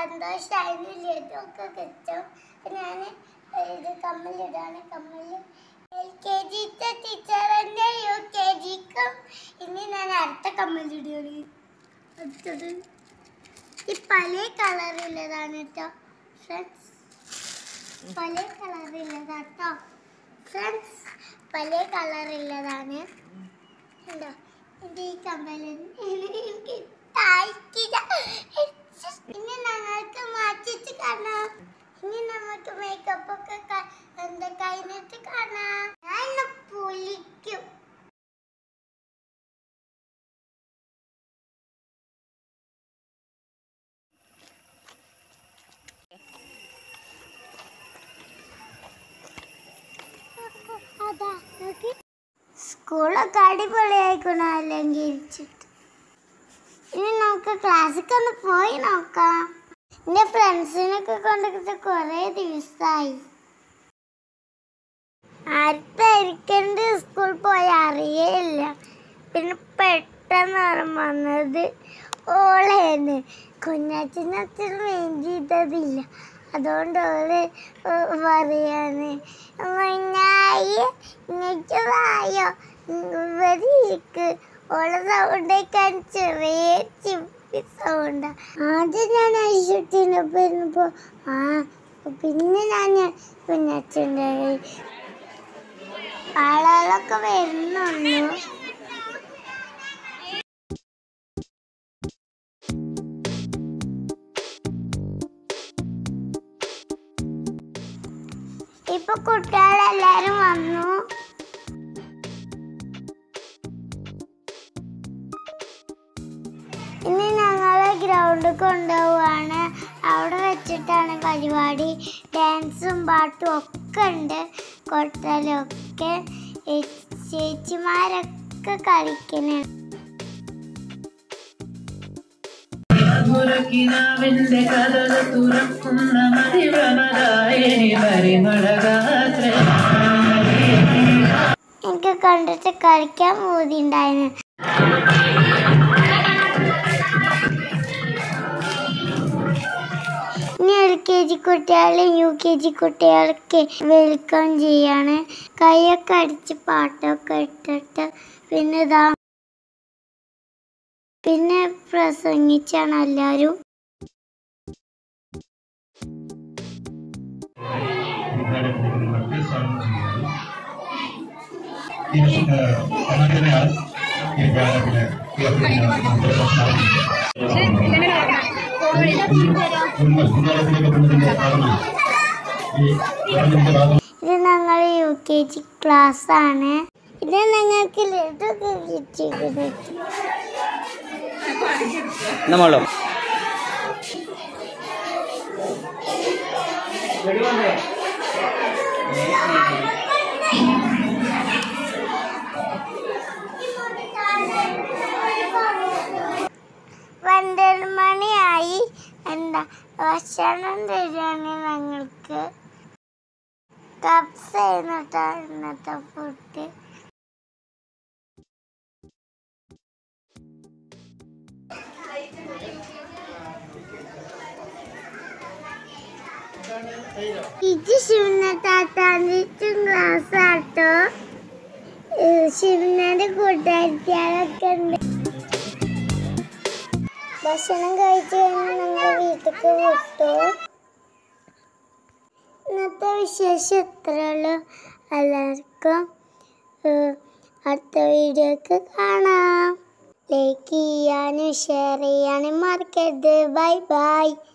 സന്തോഷമായിരുന്നു ലഡുവൊക്കെ കിട്ടും ഞാൻ ഇത് കമ്മലിടാണ് കമ്മല് എൽ കെ ജിത്തെ ടീച്ചറിൻ്റെ യു കെ ജിക്കും ഇനി ഞാൻ അടുത്ത കമ്മലിടുകയാണ് അടുത്തത് ഈ പല കളറുള്ളതാണ് കേട്ടോ ഫ്രണ്ട്സ് പല കളറുള്ളതാട്ടോ ഫ്രണ്ട്സ് പല കളറുള്ളതാണ് ഉണ്ടോ ഇത് ഈ കമ്മലൻ എനിക്ക് താഴ്ത്തില്ല ഇനി ഞങ്ങൾക്ക് മാറ്റിച്ച് കാണാം ഇനി നമുക്ക് മേക്കപ്പ് ഒക്കെ ക- എന്താ കഴിഞ്ഞിട്ട് കാണാം ഞാൻ ഇന്ന് പൊളിക്കും അതാ നോക്കി സ്കൂളൊക്കെ അടിപൊളിയായിക്കണോ അലങ്കരിച്ചിട്ട് ഇനി നമുക്ക് ക്ലാസ്സിൽ ഒന്ന് പോയി നോക്കാം എൻ്റെ ഫ്രണ്ട്സിനൊക്കെ കൊണ്ടിട്ട് കുറേ ദിവസമായി ആർക്കായിരിക്കണ്ട് സ്കൂൾ പോയി അറിയേയില്ല പിന്നെ പെട്ടെന്നാണ് വന്നത് ഓളേന്ന് കുഞ്ഞാച്ചനച്ഛൻ മെയിൻ ചെയ്തതില്ല അതുകൊണ്ട് ഓള് പറയാണ് മഞ്ഞായി ഇങ്ങോട്ട് വായോ ഇവിടെ ഇരിക്ക് ഓളെ സൗണ്ടേക്കാൻ ചെറിയ ചിപ്പി സൗണ്ടാ ആദ്യം ഞാൻ ഐശ്വര്യനൊപ്പം ഇരുന്നപ്പോ ആ പിന്നെ ഞാൻ കുഞ്ഞാച്ചൻ്റെ ആളുകളൊക്കെ വരുന്നുള്ളൂ ഇപ്പൊ കുട്ടികളെല്ലാരും വന്നു ഇനി ഞങ്ങളെ ഗ്രൗണ്ടിൽ കൊണ്ടുപോവാണ് അവിടെ വെച്ചിട്ടാണ് പരിപാടി ഡാൻസും പാട്ടും ഒക്കെ ഉണ്ട് കൊട്ടലും ഒക്കെ ഈ ചേച്ചിമാരൊക്കെ കളിക്കുന്നുണ്ട് മുറക്കിനാവിന്റെ കഥക തുറക്കുന്ന മതിവ്രമദായനി പരിമളഗാത്ര എനിക്ക് കണ്ടിട്ട് കളിക്കാൻ പൂതിണ്ടായിരുന്നു ഇനി എൽ കെ ജി കുട്ടികളെ യു കെ ജി കുട്ടികൾക്ക് വെൽക്കം ചെയ്യാണ് കൈയൊക്കെ അടിച്ച് പാട്ടൊക്കെ ഇട്ടിട്ട് പിന്നെ ഇതാ പിന്നെ പ്രസംഗിച്ചാണ് എല്ലാവരും വിദ്യാലയങ്ങൾക്ക് സ്വാഗതം ചെയ്യുന്നു ഈ സമാജത്തിനാൽ ഈ വിദ്യാലയത്തിലെ വിദ്യാലയത്തിലേക്ക് പോകുന്നതിന്റെ കാരണം ഈ ഗവൺമെന്റ് ഭാഗം ഇത് ഞങ്ങൾ യു കെ ജി ക്ലാസ് ആണ് ഇത് ഞങ്ങൾക്ക് ലഡുക്കെ കിട്ടിയിരിക്കുന്നത് നമ്മളോ പന്ത്രണ്ട് മണിയായി എന്താ ഭക്ഷണം തരുവാണ് ഞങ്ങൾക്ക് കപ്സ് ആയിരുന്നിട്ടാ ഇന്നത്തെ ഫുഡ് ഇത് ശിവനത്താത്താൻ്റെ ക്ലാസ് ആട്ടോ ശിവനന്റെ കൂട്ടുകാരികളൊക്കെ ഉണ്ട് ഭക്ഷണം കഴിച്ചു കഴിഞ്ഞ് ഞങ്ങൾ വീട്ടിലേക്ക് വിട്ടു ഇന്നത്തെ വിശേഷം ഇത്രയുള്ളൂ എല്ലാവർക്കും ഏഹ്, അടുത്ത വീഡിയോക്ക് കാണാം ലൈക്ക് ചെയ്യാനും ഷെയർ ചെയ്യാനും മറക്കരുത് ബൈ ബൈ